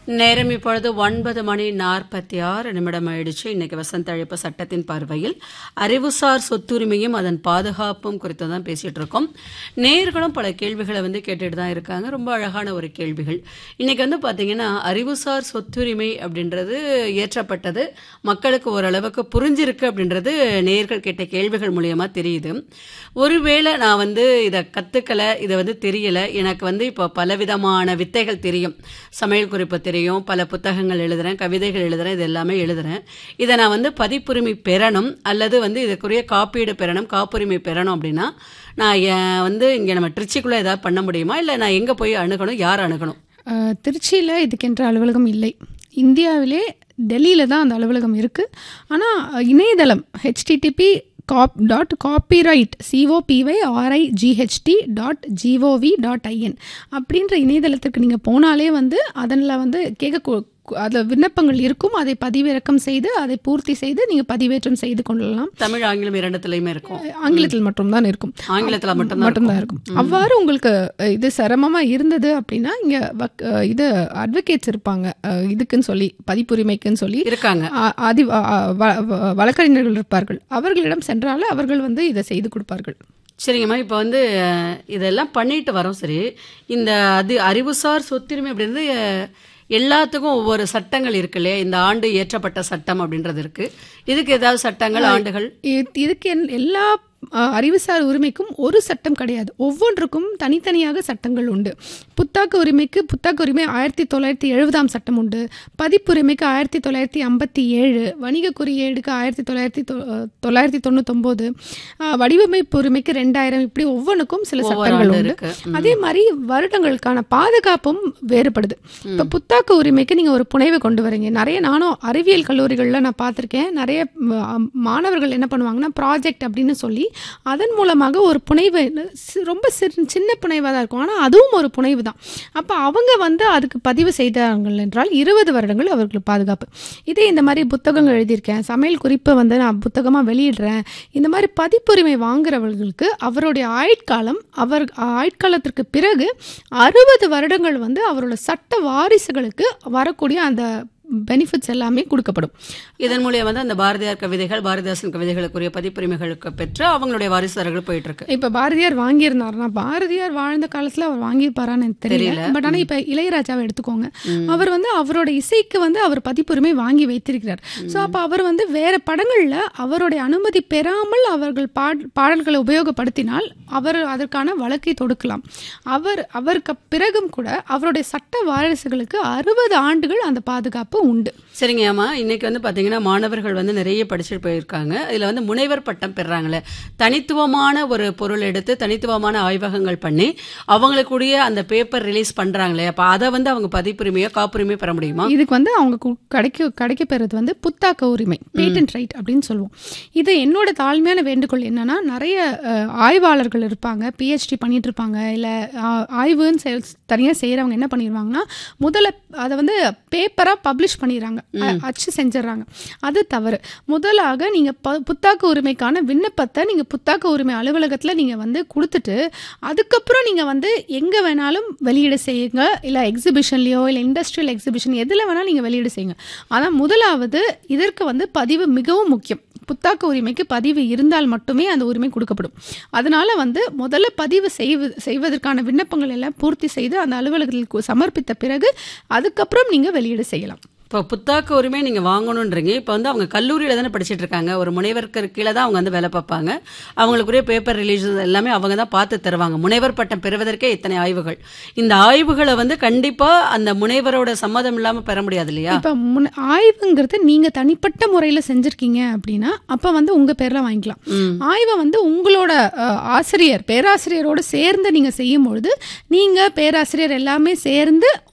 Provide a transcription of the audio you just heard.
நேரம் இப்பொழுது ஒன்பது மணி நாற்பத்தி ஆறு நிமிடம் ஆயிடுச்சு இன்னைக்கு வசந்த அழைப்பு சட்டத்தின் பார்வையில் அறிவுசார் சொத்துரிமையும் அதன் பாதுகாப்பும் குறித்து தான் பேசிட்டு இருக்கோம் நேர்களும் பல கேள்விகளை வந்து கேட்டுட்டு தான் இருக்காங்க ரொம்ப அழகான ஒரு கேள்விகள் இன்னைக்கு வந்து பாத்தீங்கன்னா அறிவுசார் சொத்துரிமை அப்படின்றது இயற்றப்பட்டது மக்களுக்கு ஓரளவுக்கு புரிஞ்சிருக்கு அப்படின்றது நேர்கள் கேட்ட கேள்விகள் மூலியமா தெரியுது ஒருவேளை நான் வந்து இதை கத்துக்கல இதை வந்து தெரியல எனக்கு வந்து இப்போ பலவிதமான வித்தைகள் தெரியும் சமையல் குறிப்பு தெரியும் பல புத்தகங்கள் எழுதுறேன் கவிதைகள் எழுதுறேன் இது எல்லாமே எழுதுறேன் இதை நான் வந்து பதிப்புரிமை பெறணும் அல்லது வந்து இதுக்குரிய காப்பீடு பெறணும் காப்புரிமை பெறணும் அப்படின்னா நான் என் வந்து இங்கே நம்ம திருச்சிக்குள்ளே ஏதாவது பண்ண முடியுமா இல்லை நான் எங்கே போய் அணுகணும் யார் அணுகணும் அஹ், திருச்சியில் இதுக்கென்ற அலுவலகம் இல்லை இந்தியாவிலே டெல்லியில் தான் அந்த அலுவலகம் இருக்குது ஆனால் இணையதளம் HTTP cop dot copyright C O P Y R I G H T dot G O V dot I N அப்படின்ற இணையதளத்துக்கு நீங்கள் போனாலே வந்து அதில் வந்து கேட்க அதில் விண்ணப்பங்கள் இருக்கும் அதை பதிவிறக்கம் செய்து அதை பூர்த்தி செய்து நீங்கள் பதிவேற்றம் செய்து கொள்ளலாம் தமிழ் ஆங்கிலம் இரண்டுத்துலையுமே இருக்கும் ஆங்கிலத்தில் மட்டும்தான் இருக்கும் ஆங்கிலத்தில் மட்டும்தான் மட்டும்தான் இருக்கும் அவ்வாறு உங்களுக்கு அஹ், இது சிரமமா இருந்தது அப்படின்னா இங்க வக்- அஹ், இது அட்வொகேட்ஸ் இருப்பாங்க அஹ், இதுக்குன்னு சொல்லி பதிப்புரிமைக்குன்னு சொல்லி இருக்காங்க அ- அதி அ- அ- வ- வ- வழக்கறிஞர்கள் இருப்பார்கள் அவர்களிடம் சென்றால் அவர்கள் வந்து இதை செய்து கொடுப்பார்கள் சரிங்கம்மா இப்போ வந்து அஹ், இதெல்லாம் பண்ணிட்டு வரோம் சரி இந்த அது அறிவுசார் சொத்துரிமை அப்படின்றது அஹ், எல்லாத்துக்கும் ஒவ்வொரு சட்டங்கள் இருக்கு இல்லையா இந்த ஆண்டு இயற்றப்பட்ட சட்டம் அப்படின்றது இருக்கு இதுக்கு ஏதாவது சட்டங்கள் ஆண்டுகள் இ- இதுக்கு என்- எல்லா அஹ், அறிவுசார் உரிமைக்கும் ஒரு சட்டம் கிடையாது ஒவ்வொன்றுக்கும் தனித்தனியாக சட்டங்கள் உண்டு புத்தாக்க உரிமைக்கு புத்தாக்க உரிமை ஆயிரத்தி தொள்ளாயிரத்தி எழுபதாம் சட்டம் உண்டு பதிப்புரிமைக்கு ஆயிரத்தி தொள்ளாயிரத்தி ஐம்பத்தி ஏழு வணிக குறியீடுக்கு ஆயிரத்தி தொள்ளாயிரத்தி தொ- அஹ், தொள்ளாயிரத்தி தொண்ணூத்தொம்போது அஹ், வடிவமைப்பு உரிமைக்கு ரெண்டாயிரம் இப்படி ஒவ்வொன்றுக்கும் சில ஒவ்வொரு சட்டங்கள் ஆண்டு உண்டு இருக்கு அதே மாதிரி வருடங்களுக்கான பாதுகாப்பும் வேறுபடுது இப்போ புத்தாக்க உரிமைக்கு நீங்கள் ஒரு புனைவை கொண்டு வரீங்க நிறைய நானும் அறிவியல் கல்லூரிகளில் நான் பார்த்துருக்கேன் நிறைய ம், மாணவர்கள் என்ன பண்ணுவாங்கன்னா ப்ராஜெக்ட் அப்படின்னு சொல்லி அதன் மூலமாக ஒரு புனைவு சி- ரொம்ப சிறு சின்ன புனைவாக தான் இருக்கும் ஆனால் அதுவும் ஒரு புனைவு தான் அப்போ அவங்க வந்து அதுக்கு பதிவு செய்தார்கள் என்றால் இருபது வருடங்கள் அவர்களுக்கு பாதுகாப்பு இதே இந்த மாதிரி புத்தகங்கள் எழுதியிருக்கேன் சமையல் குறிப்பை வந்து நான் புத்தகமாக வெளியிடுறேன் இந்த மாதிரி பதிப்புரிமை வாங்குறவர்களுக்கு அவருடைய ஆயுட்காலம் அவர் ஆயுட்காலத்திற்கு பிறகு அறுபது வருடங்கள் வந்து அவரோட சட்ட வாரிசுகளுக்கு வரக்கூடிய அந்த பெனிஃபிட்ஸ் எல்லாமே கொடுக்கப்படும் இதன் மூலியம் வந்து அந்த பாரதியார் கவிதைகள் பாரதிதாசன் கவிதைகளுக்குரிய பதிப்புரிமைகளுக்கு பெற்று அவங்களுடைய வாரிசுதாரர்கள் போயிட்டு இருக்கு இப்ப பாரதியார் வாங்கியிருந்தாருன்னா பாரதியார் வாழ்ந்த காலத்துல அவர் வாங்கியிருப்பாரான்னு எனக்கு தெரியல பட் ஆனா இப்ப இளையராஜாவை எடுத்துக்கோங்க அவர் வந்து அவரோட இசைக்கு வந்து அவர் பதிப்புரிமை வாங்கி வைத்திருக்கிறார் சோ அப்ப அவர் வந்து வேற படங்கள்ல அவருடைய அனுமதி பெறாமல் அவர்கள் பாட் பாடல்களை உபயோகப்படுத்தினால் அவர் அதற்கான வழக்கை தொடுக்கலாம் அவர் அவருக்கு பிறகும் கூட அவருடைய சட்ட வாரிசுகளுக்கு அறுபது ஆண்டுகள் அந்த பாதுகாப்பு உண்டு சரிங்க அம்மா இன்னைக்கு வந்து பாத்தீங்கன்னா மாணவர்கள் வந்து நிறைய படிச்சுட்டு போயிருக்காங்க இதுல வந்து முனைவர் பட்டம் பெறாங்களே தனித்துவமான ஒரு பொருள் எடுத்து தனித்துவமான ஆய்வகங்கள் பண்ணி அவங்களுக்குரிய அந்த பேப்பர் ரிலீஸ் பண்றாங்களே அப்ப அதை வந்து அவங்க பதிப்புரிமையோ காப்புரிமையோ பெற முடியுமா இதுக்கு வந்து அவங்க கு- கிடைக்க கிடைக்க பெறது வந்து புத்தாக்க உரிமை பேட்டன்ட் ரைட் அப்படின்னு சொல்லுவோம் இது என்னோட தாழ்மையான வேண்டுகோள் என்னன்னா நிறைய அஹ், ஆய்வாளர்கள் இருப்பாங்க பிஹெச்டி பண்ணிட்டு இருப்பாங்க இல்லை ஆய்வுன்னு செய் தனியாக செய்கிறவங்க என்ன பண்ணிடுவாங்கன்னா முதல்ல அதை வந்து பேப்பராக பப்ளிஷ் பண்ணிடுறாங்க அ- அச்சு செஞ்சிடறாங்க அது தவறு முதலாக நீங்கள் ப புத்தாக்க உரிமைக்கான விண்ணப்பத்தை நீங்கள் புத்தாக்க உரிமை அலுவலகத்தில் நீங்கள் வந்து கொடுத்துட்டு அதுக்கப்புறம் நீங்கள் வந்து எங்கே வேணாலும் வெளியீடு செய்யுங்க இல்லை எக்ஸிபிஷன்லையோ இல்லை இண்டஸ்ட்ரியல் எக்ஸிபிஷன் எதில் வேணாலும் நீங்கள் வெளியீடு செய்யுங்க ஆனால் முதலாவது இதற்கு வந்து பதிவு மிகவும் முக்கியம் புத்தாக்க உரிமைக்கு பதிவு இருந்தால் மட்டுமே அந்த உரிமை கொடுக்கப்படும் அதனால வந்து முதல்ல பதிவு செய்வு செய்வதற்கான விண்ணப்பங்கள் எல்லாம் பூர்த்தி செய்து அந்த அலுவலகத்தில் கு- சமர்ப்பித்த பிறகு அதுக்கப்புறம் நீங்கள் வெளியீடு செய்யலாம் இப்போ புத்தாக்க உரிமை நீங்க வாங்கணுன்றீங்க இப்போ வந்து அவங்க கல்லூரியில தானே படிச்சிட்டு இருக்காங்க ஒரு முனைவருக்கு கீழே தான் அவங்க வந்து வேலை பார்ப்பாங்க அவங்களுக்குரிய பேப்பர் ரிலீஸ் எல்லாமே அவங்க தான் பார்த்து தருவாங்க முனைவர் பட்டம் பெறுவதற்கே இத்தனை ஆய்வுகள் இந்த ஆய்வுகளை வந்து கண்டிப்பா அந்த முனைவரோட சம்மதம் இல்லாம பெற முடியாது இல்லையா இப்போ முன்ன ஆய்வுங்கிறது நீங்கள் தனிப்பட்ட முறையில் செஞ்சுருக்கீங்க அப்படின்னா அப்போ வந்து உங்கள் பேரில் வாங்கிக்கலாம் ம். ஆய்வை வந்து உங்களோட அஹ், ஆசிரியர் பேராசிரியரோடு சேர்ந்து நீங்கள் செய்யும் பொழுது நீங்கள் பேராசிரியர் எல்லாமே சேர்ந்து